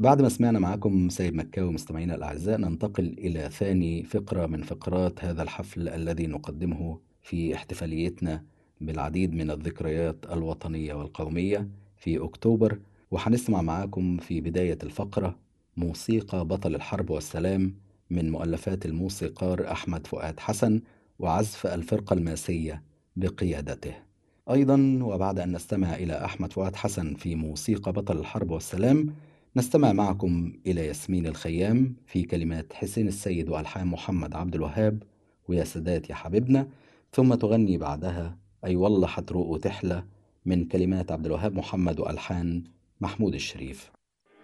بعد ما سمعنا معاكم سيد مكاوي مستمعينا الأعزاء ننتقل إلى ثاني فقرة من فقرات هذا الحفل الذي نقدمه في احتفاليتنا بالعديد من الذكريات الوطنية والقومية في أكتوبر وهنسمع معاكم في بداية الفقرة موسيقى بطل الحرب والسلام من مؤلفات الموسيقار أحمد فؤاد حسن وعزف الفرقة الماسية بقيادته أيضا وبعد أن نستمع إلى أحمد فؤاد حسن في موسيقى بطل الحرب والسلام نستمع معكم إلى ياسمين الخيام في كلمات حسين السيد وألحان محمد عبد الوهاب ويا سادات يا حبيبنا ثم تغني بعدها أي والله حتروق وتحلى من كلمات عبد الوهاب محمد وألحان محمود الشريف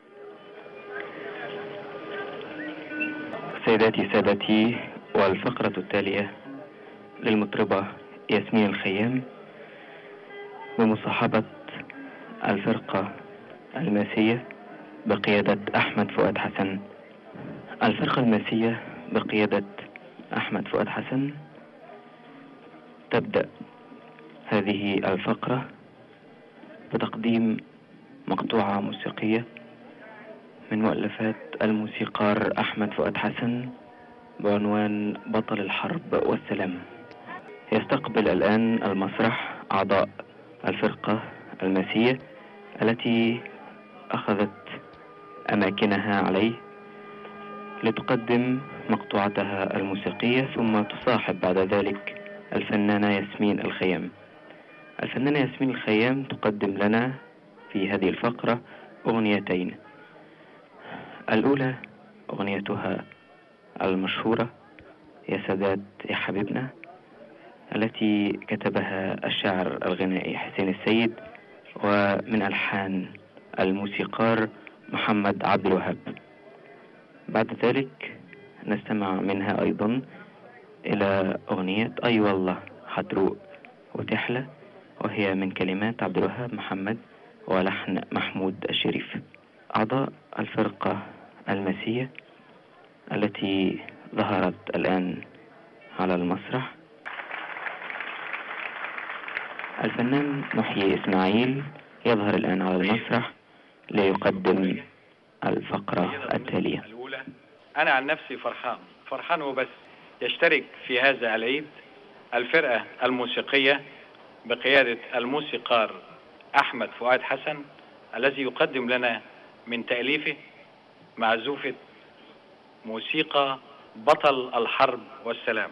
سيداتي سادتي والفقرة التالية للمطربة ياسمين الخيام بمصاحبة الفرقة الماسية بقيادة أحمد فؤاد حسن الفرقة الماسية بقيادة أحمد فؤاد حسن تبدأ هذه الفقرة بتقديم مقطوعة موسيقية من مؤلفات الموسيقار أحمد فؤاد حسن بعنوان بطل الحرب والسلام يستقبل الآن المسرح أعضاء الفرقة الماسية التي أخذت أماكنها عليه لتقدم مقطوعتها الموسيقية ثم تصاحب بعد ذلك الفنانة ياسمين الخيام الفنانة ياسمين الخيام تقدم لنا في هذه الفقرة أغنيتين الأولى أغنيتها المشهورة يا سادات يا حبيبنا التي كتبها الشاعر الغنائي حسين السيد ومن ألحان الموسيقار محمد عبد الوهاب بعد ذلك نستمع منها أيضا إلى أغنية أي والله حتروق وتحلى وهي من كلمات عبد الوهاب محمد ولحن محمود الشريف أعضاء الفرقة المسية التي ظهرت الآن على المسرح الفنان محيي إسماعيل يظهر الآن على المسرح ليقدم الفقرة التالية الأولى أنا عن نفسي فرحان فرحان وبس يشترك في هذا العيد الفرقة الموسيقية بقيادة الموسيقار أحمد فؤاد حسن الذي يقدم لنا من تأليفه معزوفة موسيقى بطل الحرب والسلام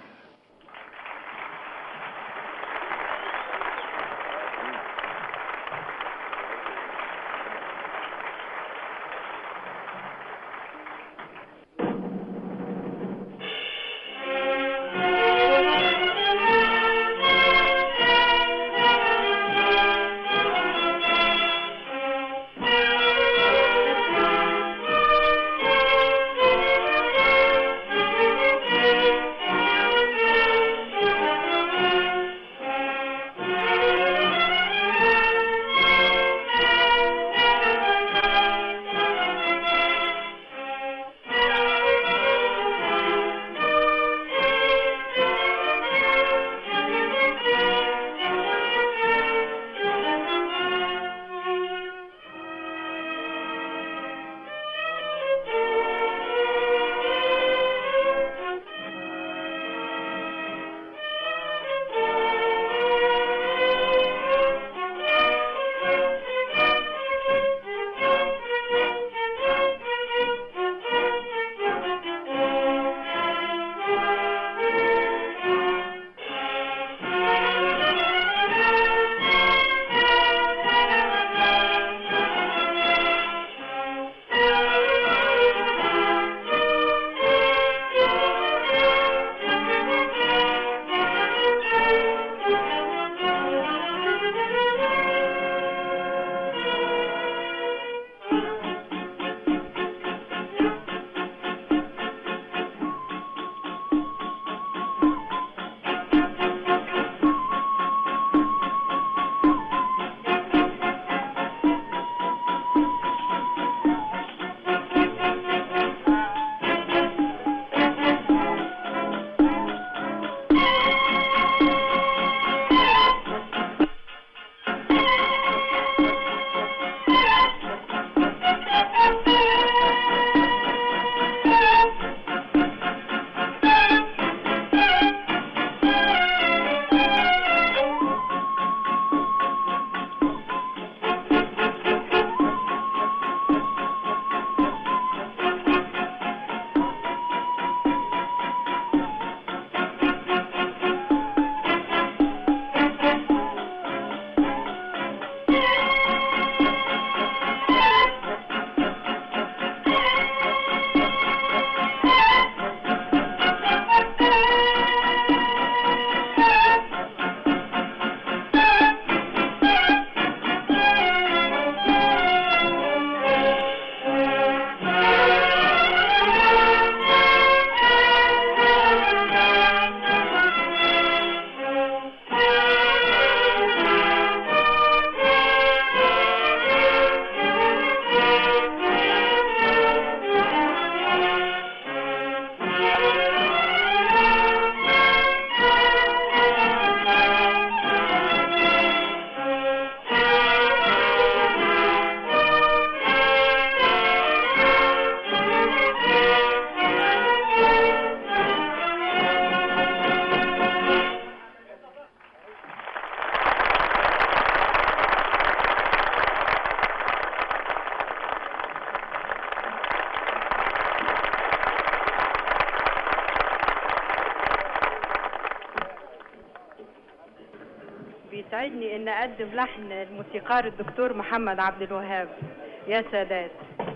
يسعدني ان اقدم لحن الموسيقار الدكتور محمد عبد الوهاب يا سادات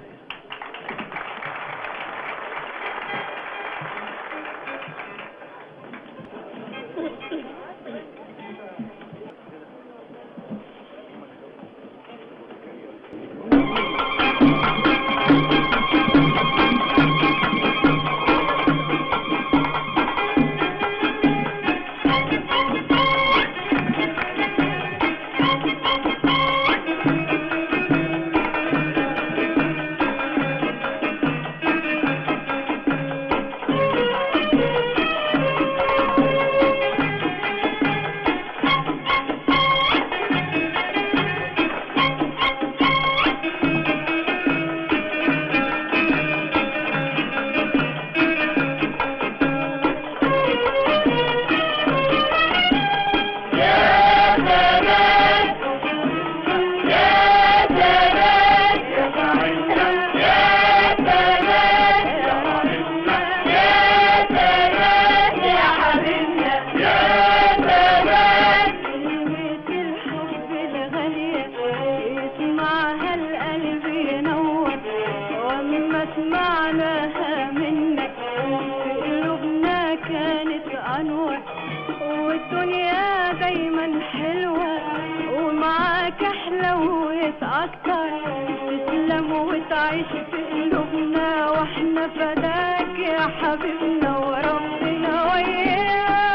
كلمة الحب الغالية يسمعها القلب ينور وأما سمعناها منك في قلوبنا كانت أنور والدنيا دايما حلوة ومعاك أحلى ويتأكتر تسلم وتعيش في قلوبنا واحنا فداك يا حبيبنا وربنا وياك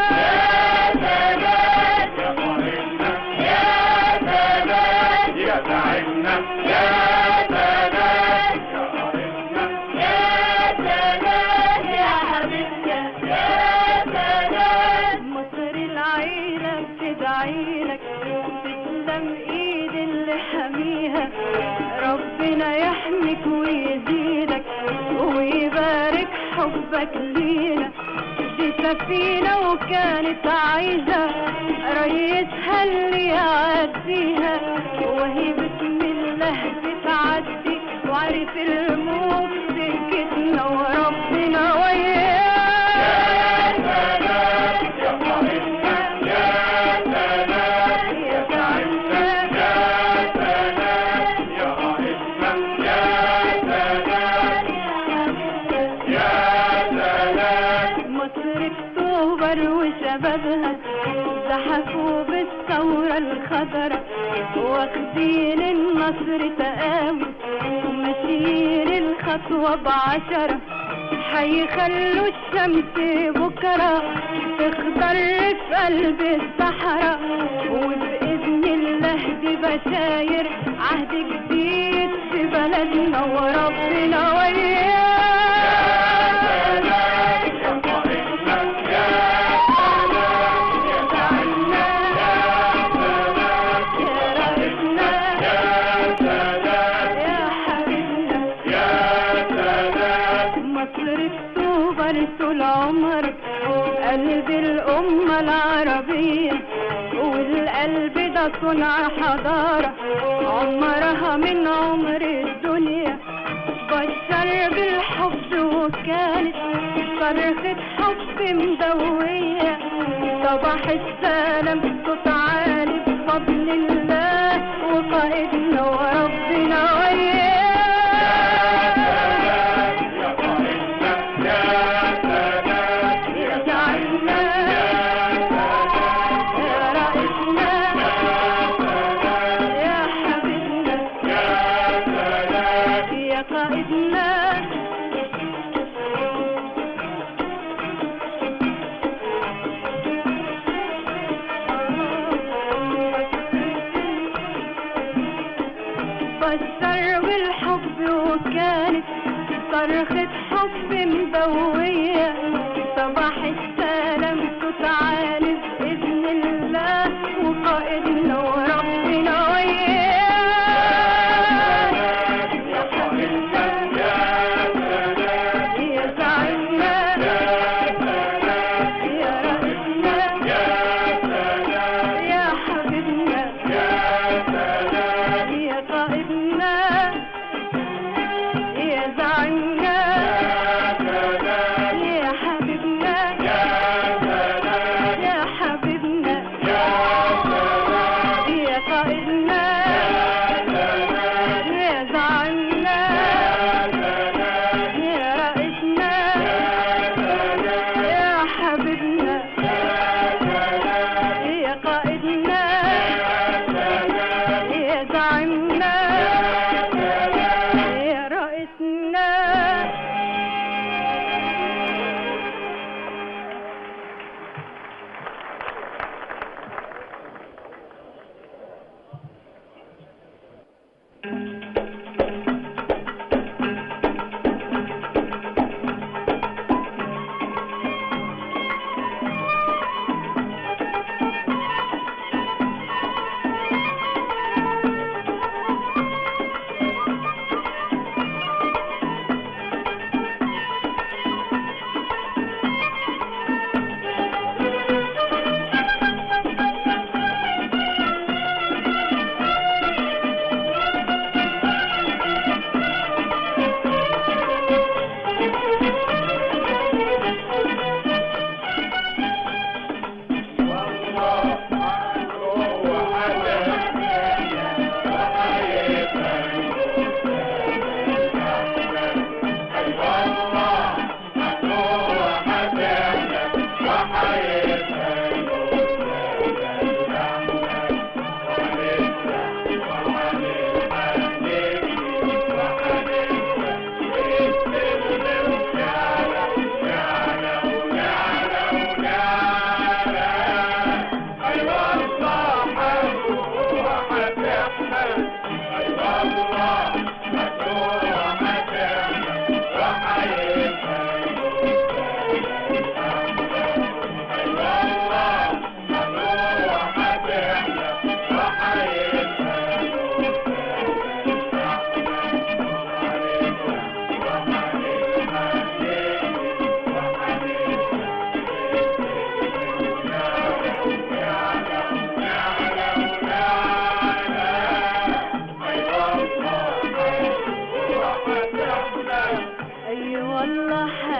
مصر العيلة بتدعيلك تسلم ايد اللي حميها ربنا يحميك ويزيدك ويبارك حبك لينا دي سفينة وكانت عايزة ريتها اللي يعديها وهي بسم الله بتعدي وعرف الموت سكتنا وربنا وياك مصر اكتوبر وشبابها زحفوا بالثورة الخضرا واخدين النصر تقاوي وماشيين الخطوة بعشرة هيخلوا الشمس بكرة تخضر في قلب الصحراء وبإذن الله دي بشاير عهد جديد في بلدنا وربنا وياك يا حبيبنا مصر اكتوبر طول عمرك قلب الأمة العربية والقلب ده صنع حضارة عمرها من عمر الدنيا بشر بالحب وكانت صرخة حب مدوية صباح السلام صوت عالي بفضل الله وقائدنا وربنا وياه يا سعدنا يا رئيسنا يا حبيبنا يا قائدنا بشر بالحب وكانت صرخة حب مدوية صباح السلام صوت عالي بإذن الله وقائدنا وربنا وياه يا سعدنا يا رئيسنا يا حبيبنا يا قائدنا يا زعيمنا يا حبيبنا يا حبيبنا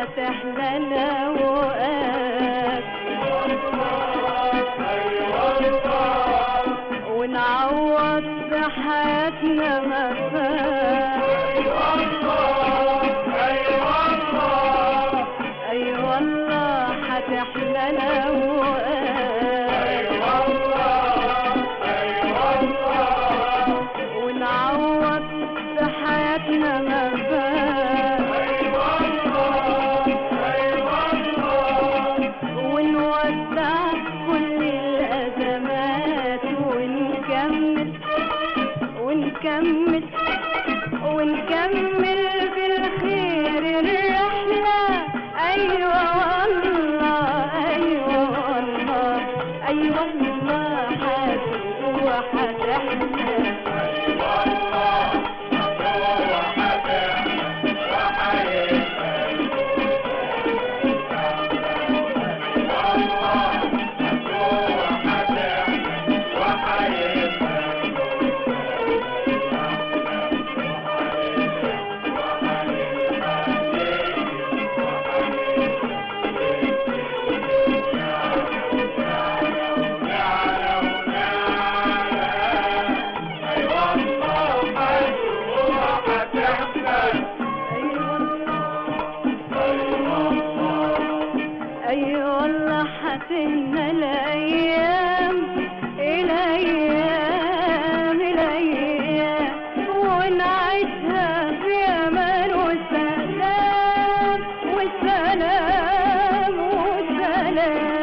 هتحلى الأوقات ونعوض بحياتنا ما فات أي والله هتحلى الأوقات ونعوض بحياتنا ما فات ونودع كل الأزمات ونكمل ونكمل ونكمل بالخير الرحلة أيوة والله أيوة والله أيوة والله حتسوى وحتحلى أي والله حتهنا الأيام الأيام الأيام ونعيشها في أمان وسلام وسلام وسلام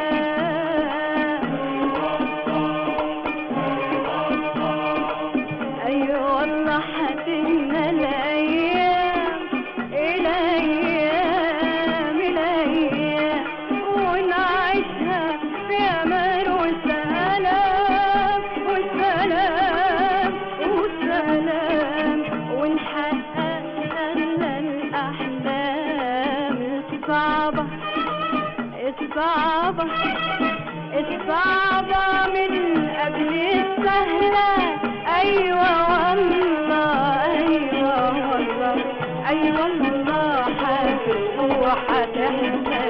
أي والله حتهنا الأيام الأيام الأيام ونعيشها في أمان وسلام وسلام وسلام ونحقق أغلى الأحلام الصعبة الصعبة الصعبة من قبل السهلة أيوة والله أيوة والله أيوة والله حتسوى حتحلى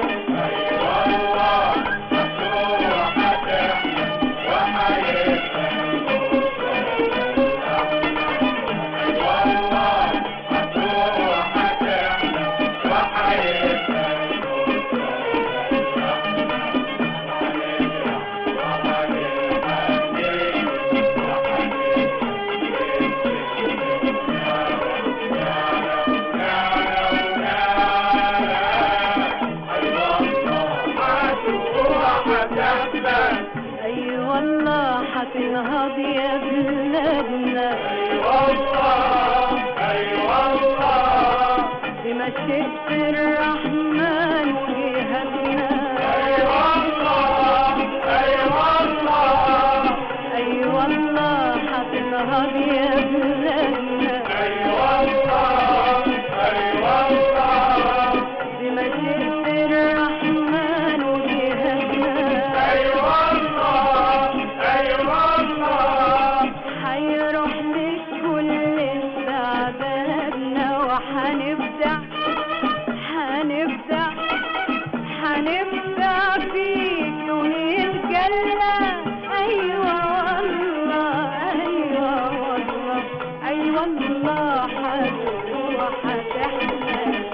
أي والله حتنهض يا بلادنا بمشيئة الرحمن وجهتنا أي والله حتنهض يا بلادنا بمشيئة الرحمن وجهتنا حيروح لك كل استعدادنا وحنبدع حنبدع حنبدع فيك ونتجلى أيوة والله أيوة والله أيوة والله حتروح حتحلى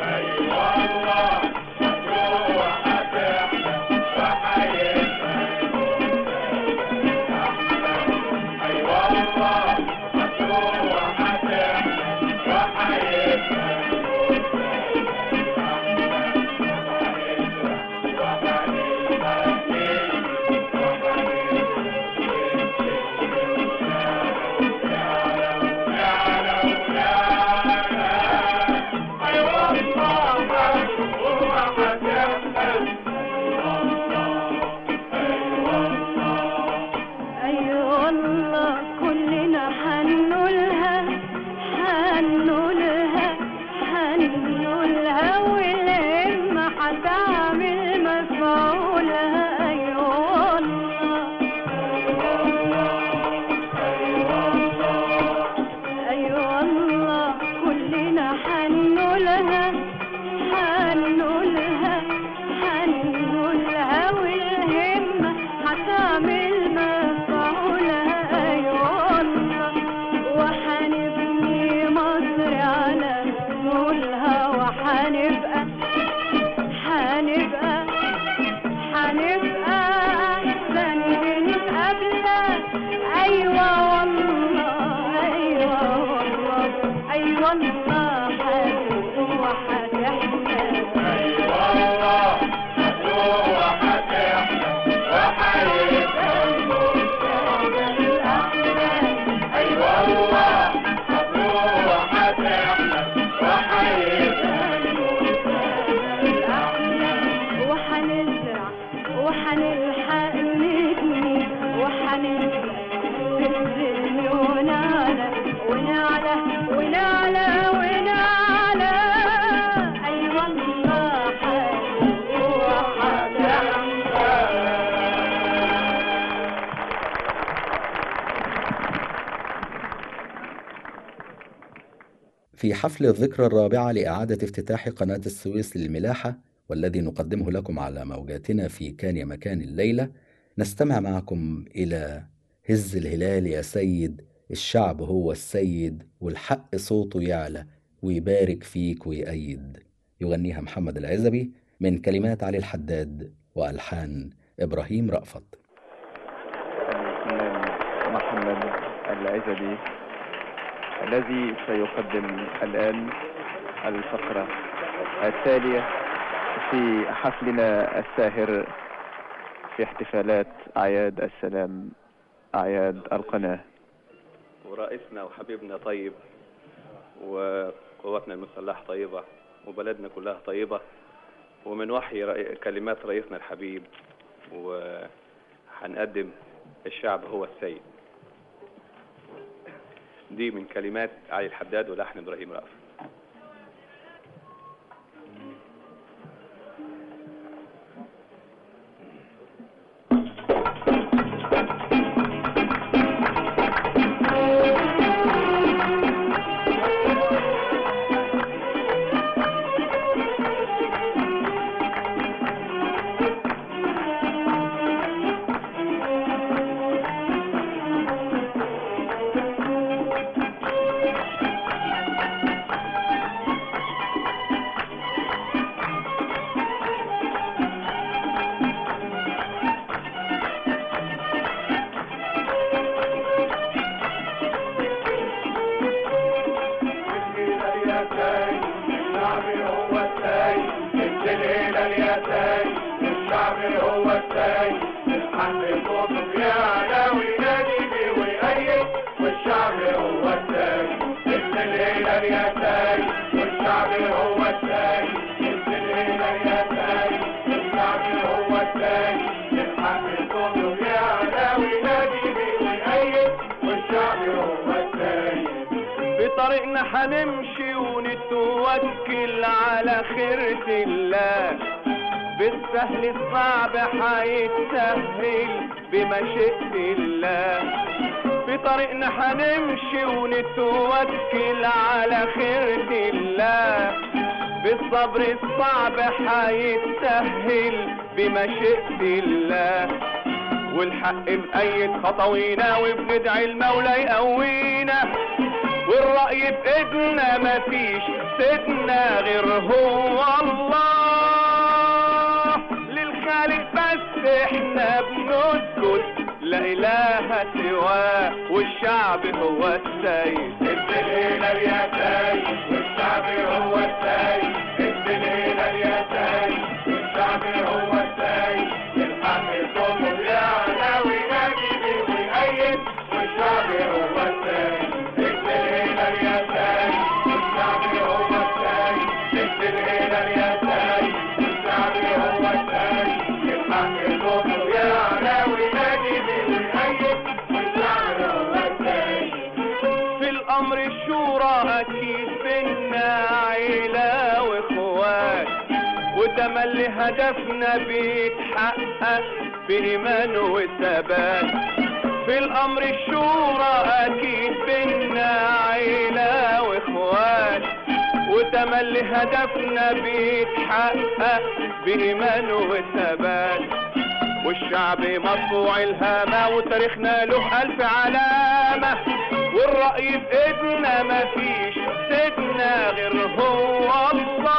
أي والله كلنا حنقولها حنقولها حنقولها والهمة هتعمل مفعولها أي والله أي والله كلنا حنقولها حنقولها الهوى حنبقى حنبقى حنبقى أحسن من قبلك أيوة والله أيوة والله أيوة والله حتوق وحتحلى وحنزرع وحنلحق نبني وحنبقى بالسن ونعلى ونعلى ونعلى ونعلى أي والله حتوق وحتحلى في حفل الذكرى الرابعة لإعادة افتتاح قناة السويس للملاحة والذي نقدمه لكم على موجاتنا في كان يا مكان الليلة نستمع معكم إلى هز الهلال يا سيد الشعب هو السيد والحق صوته يعلى ويبارك فيك ويأيد يغنيها محمد العزبي من كلمات علي الحداد وألحان إبراهيم رأفت الفنان محمد العزبي الذي سيقدم الآن الفقرة التالية في حفلنا الساهر في احتفالات أعياد السلام أعياد القناة ورئيسنا وحبيبنا طيب وقواتنا المسلحة طيبة وبلدنا كلها طيبة ومن وحي رأي- كلمات رئيسنا الحبيب وحنقدم الشعب هو السيد دي من كلمات علي الحداد ولحن ابراهيم رأفت في طريقنا حنمشي ونتوكل على خيرة الله بالسهل الصعب حيتسهل بمشيئة الله في طريقنا حنمشي ونتوكل على خيرة الله بالصبر الصعب حيتسهل بمشيئة الله والحق بأيد خطوينا وبندعي المولى يقوينا والرأي بإيدنا مفيش سيدنا غير هو الله للخالق بس احنا بنسكت لا إله سواه والشعب هو السيد الدليلة يا سيد والشعب هو السيد الدليلة يا سيد والشعب هو السيد الحق صوته يعلى وينادي بيه ويأيد والشعب هو السيد الدليلة يا سيد والشعب هو السيد الدليلة يا سيد والشعب هو السيد الحق صوته يعلى وينادي بيه ويأيد والشعب هو السيد في الامر الشورى اكيد بينا عيلة واخوات وتملي هدفنا بيتحقق بايمان وثبات في الامر الشورى اكيد بينا عيلة واخوات وتملي هدفنا بيتحقق بايمان وثبات والشعب مطبوع الهامة وتاريخنا له ألف علامة والرأي بإيدنا مفيش سيدنا غير هو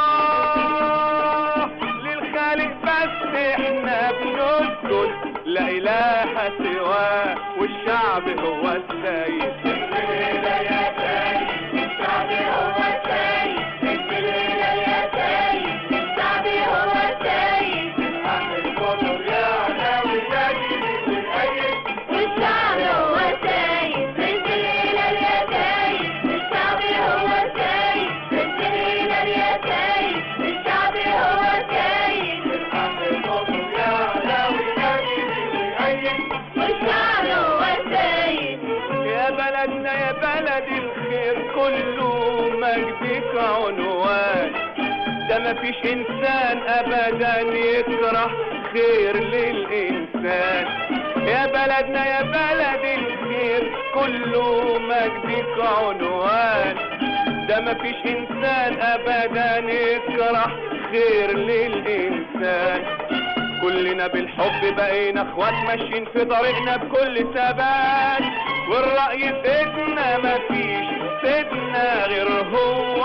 الله للخالق بس احنا بنسجد لا اله سواه والشعب هو السيد الليلة يا سيد الشعب هو السيد الليلة يا سيد الشعب هو السيد الحق القدر يعلى ويجري ويأيد والشعب هو السيد بنت الهلال يا سيد الشعب هو السيد بنت الهلال يا سيد الشعب هو السيد الحق القدر يعلى ويجري ويأيد والشعب هو السيد يا بلدنا يا بلد الخير كله مجدك عنوان ده مفيش انسان ابدا يكره خير للانسان يا بلدنا يا بلد الخير كله مجدك عنوان ده مفيش انسان ابدا يكره خير للانسان كلنا بالحب بقينا اخوات ماشيين في طريقنا بكل ثبات والرأي في ايدنا مفيش سيدنا غير هو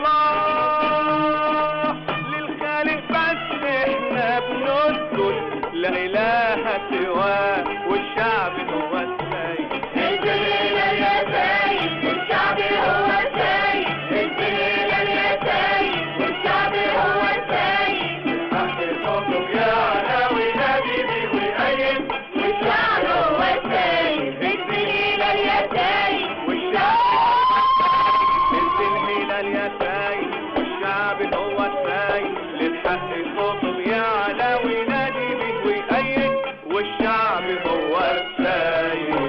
الله للخالق بس احنا بنسجد لا اله سواه والشعب هو السيد بنت الهلال يا سيد الشعب هو السيد بنت الهلال يا سيد الشعب هو السيد حق الحكم يعلى وينادي بيه ويأيد والشعب هو السيد بنت الهلال يا سيد بنت الهلال يا سيد والشعب هو السيد للحق القطب يعلى وينادي به ويأيد والشعب هو السيد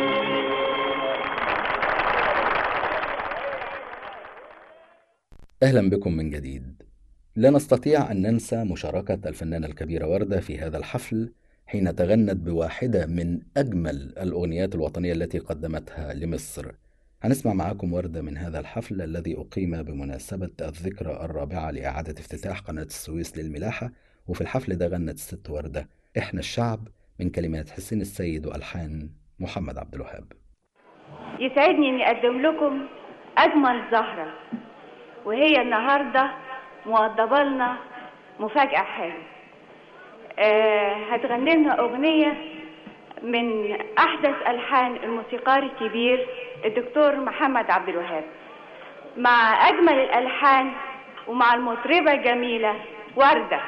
أهلا بكم من جديد لا نستطيع أن ننسى مشاركة الفنانة الكبيرة وردة في هذا الحفل حين تغنت بواحدة من أجمل الأغنيات الوطنية التي قدمتها لمصر هنسمع معاكم وردة من هذا الحفل الذي أقيم بمناسبة الذكرى الرابعة لإعادة افتتاح قناة السويس للملاحة وفي الحفل ده غنت الست وردة إحنا الشعب من كلمات حسين السيد وألحان محمد عبد الوهاب يسعدني اني اقدم لكم اجمل زهره وهي النهارده موضبه لنا مفاجاه حلوه آه هتغني لنا اغنيه من احدث الحان الموسيقار الكبير الدكتور محمد عبد الوهاب مع اجمل الالحان ومع المطربه الجميله ورده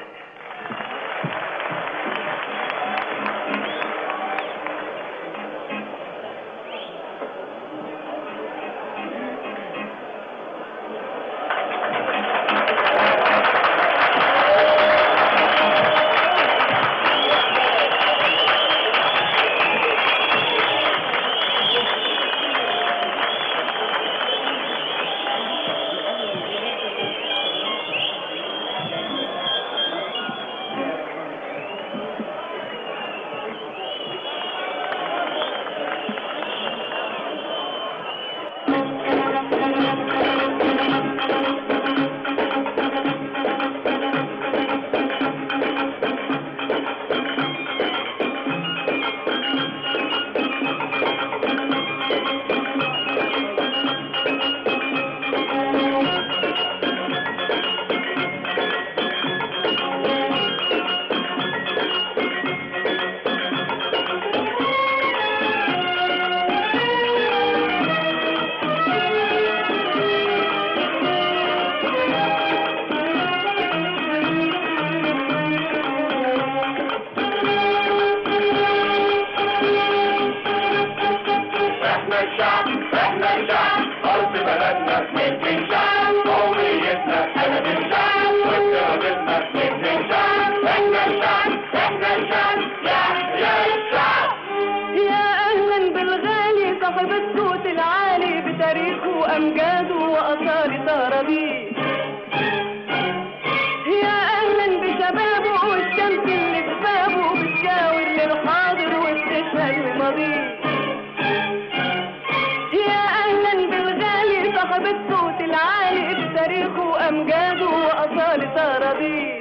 احنا الشعب احنا الشعب ارض بلدنا من شعب قوميتنا احنا الشعب واستراتيجنا من شعب احنا الشعب احنا الشعب يا يا الشعب يا اهلا بالغالي صاحب الصوت العالي بتاريخه وامجاده واثار ترابيه يا اهلا بشبابه والشمس اللي في بابه بتشاور للحاضر وبتشهد لماضيه يا اهلا بالغالي صاحب الصوت العالي بتاريخه وامجاده واصالة ترابيه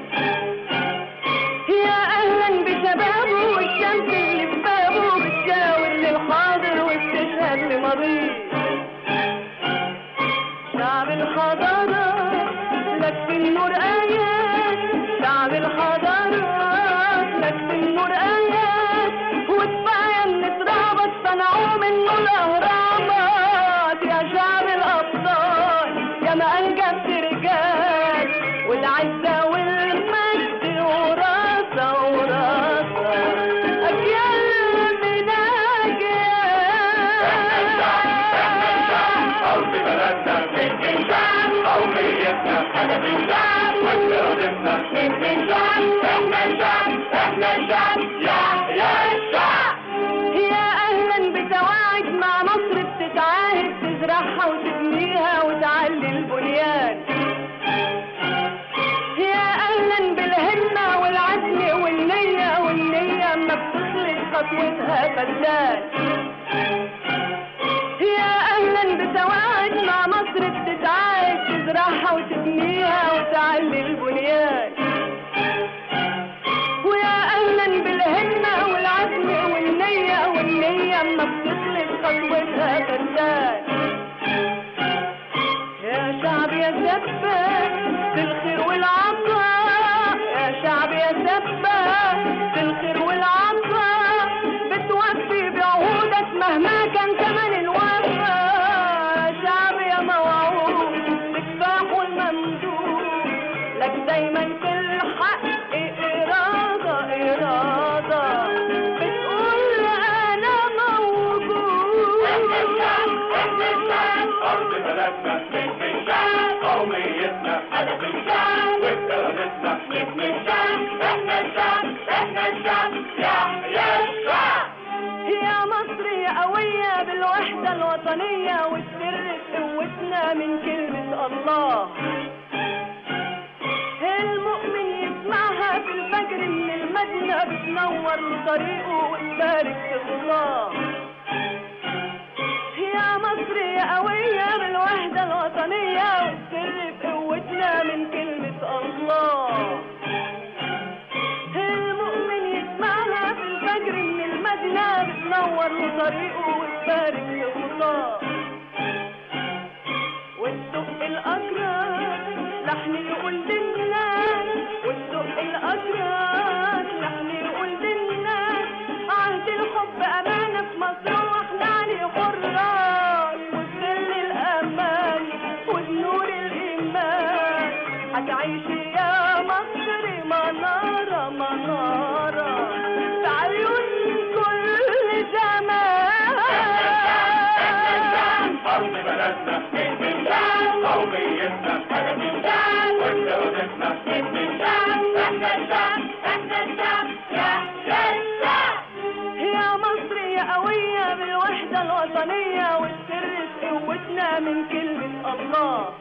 يا اهلا بشبابه والشمس اللي في بابه بتشاور للحاضر وبتشهد لماضيه وبإرادتنا نبني شعب احنا الشعب احنا الشعب يا يا الشعب يا اهلا بتواعد مع مصر بتتعاهد تزرعها وتبنيها وتعلي البنيان يا اهلا بالهمه والعزم والنيه والنيه اما بتخلص خطوتها فدان يا اهلا بتواعد مع مصر بتتعاهد تزرعها وتبنيها وتعلي البنيان ويا اهلا بالهمه والعزم والنيه والنيه اما بتخلص خطوتها فدان يا شعب يا سباك في الخير والعطاء يا شعب يا سباك في الخير والعطاء بتوفي بعهودك مهما كان ثمن الوفاء يا شعب يا موعود بالكفاح والممدود لك دايما كل حق إرادة إرادة بتقول أنا موجود احنا الشعب احنا الشعب ارض بلدنا نبني الشعب قوميتنا هدف الشعب وبإرادتنا نبني الشعب احنا الشعب احنا الشعب يا يا الشعب يا مصر يا قوية بالوحدة الوطنية والسر في قوتنا من كلمة الله المؤمن يسمعها في الفجر من المدنة بتنور له طريقه وتبارك في الله يا مصر يا قوية بالوحدة الوطنية والسر في قوتنا من كلمة الله المؤمن يسمعها في الفجر من المدنة بتنور له طريقه وتبارك في خطاه والدق الأجراد لحن يقول للناس والدق الأجراد لحن يقول للناس عهد الحب أمانة في مصر واحنا عليه حراس وسر الأمان والنور الإيمان هتعيشي يا مصر منارة منارة في عيون كل زمان ارض بلدنا نبني الشعب قوميتنا هدف الشعب وبإرادتنا نبني الشعب احنا الشعب احنا الشعب يا يا الشعب يا مصر يا قوية بالوحدة الوطنية والسر في قوتنا من كلمة الله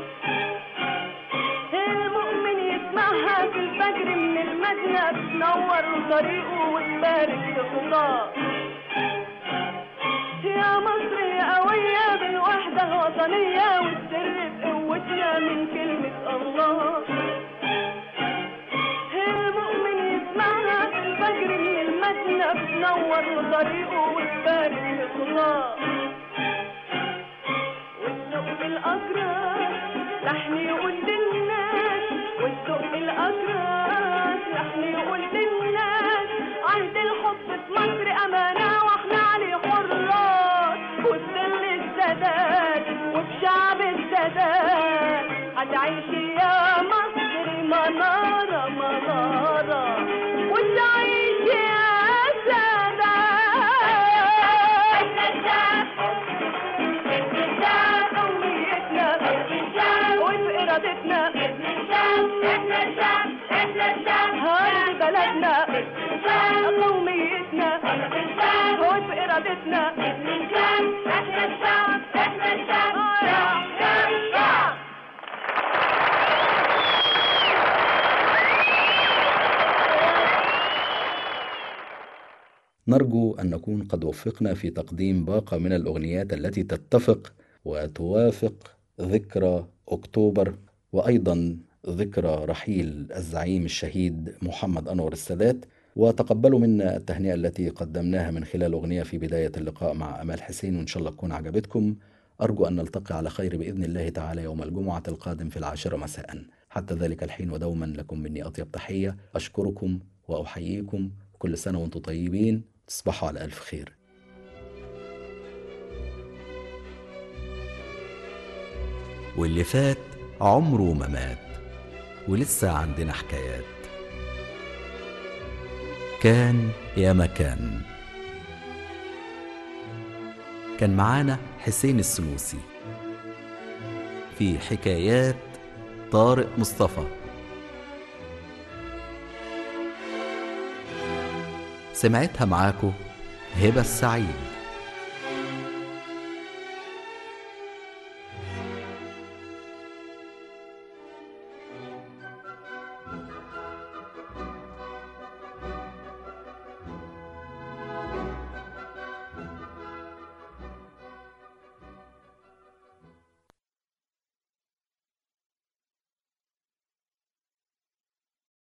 المؤمن يسمعها في الفجر من المدنة بتنور طريقه وتبارك في خطاه يا مصر يا قوية بالوحدة الوطنية والسر في قوتنا من كلمة الله المؤمن يسمعها في الفجر من المدنة بتنور طريقه وتبارك في خطاه والدق الأجراد لحن يقول للناس والدق الأجراد لحن يقول للناس عهد الحب في مصر أمانة واحنا عليه حراس وبذل السادات وبشعب السادات هتعيشي يا مصر منارة منارة وتعيشي يا سادات قوميتنا وبإرادتنا هاي بلدنا قوميتنا وبإرادتنا احنا الشعب احنا الشعب يا يا الشعب نرجو أن نكون قد وفقنا في تقديم باقة من الأغنيات التي تتفق وتوافق ذكرى أكتوبر وأيضا ذكرى رحيل الزعيم الشهيد محمد أنور السادات وتقبلوا منا التهنئة التي قدمناها من خلال أغنية في بداية اللقاء مع أمال حسين وإن شاء الله تكون عجبتكم أرجو أن نلتقي على خير بإذن الله تعالى يوم الجمعة القادم في العاشرة مساء حتى ذلك الحين ودوما لكم مني أطيب تحية أشكركم وأحييكم كل سنة وأنتم طيبين تصبحوا على ألف خير واللي فات عمره ما مات ولسه عندنا حكايات كان يا مكان كان معانا حسين السنوسي في حكايات طارق مصطفى سمعتها معاكو هبة السعيد